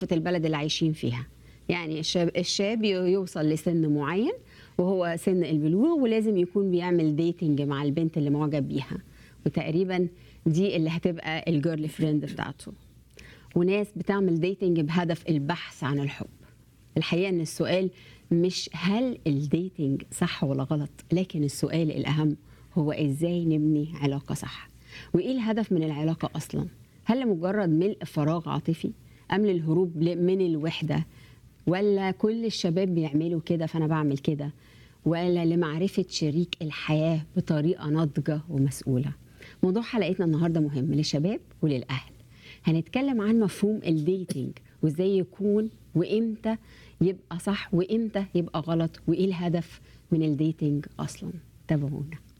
في البلد اللي عايشين فيها يعني الشاب الشاب يوصل لسن معين وهو سن البلوغ ولازم يكون بيعمل ديتنج مع البنت اللي معجب بيها وتقريبا دي اللي هتبقى الجيرل فريند بتاعته وناس بتعمل ديتنج بهدف البحث عن الحب الحقيقه ان السؤال مش هل الديتنج صح ولا غلط لكن السؤال الاهم هو ازاي نبني علاقه صح وايه الهدف من العلاقه اصلا هل لمجرد ملء فراغ عاطفي ام للهروب من الوحده ولا كل الشباب بيعملوا كده فانا بعمل كده ولا لمعرفه شريك الحياه بطريقه ناضجه ومسؤوله موضوع حلقتنا النهارده مهم للشباب وللاهل هنتكلم عن مفهوم الديتنج وازاي يكون وامتى يبقى صح وامتى يبقى غلط وايه الهدف من الديتنج اصلا تابعونا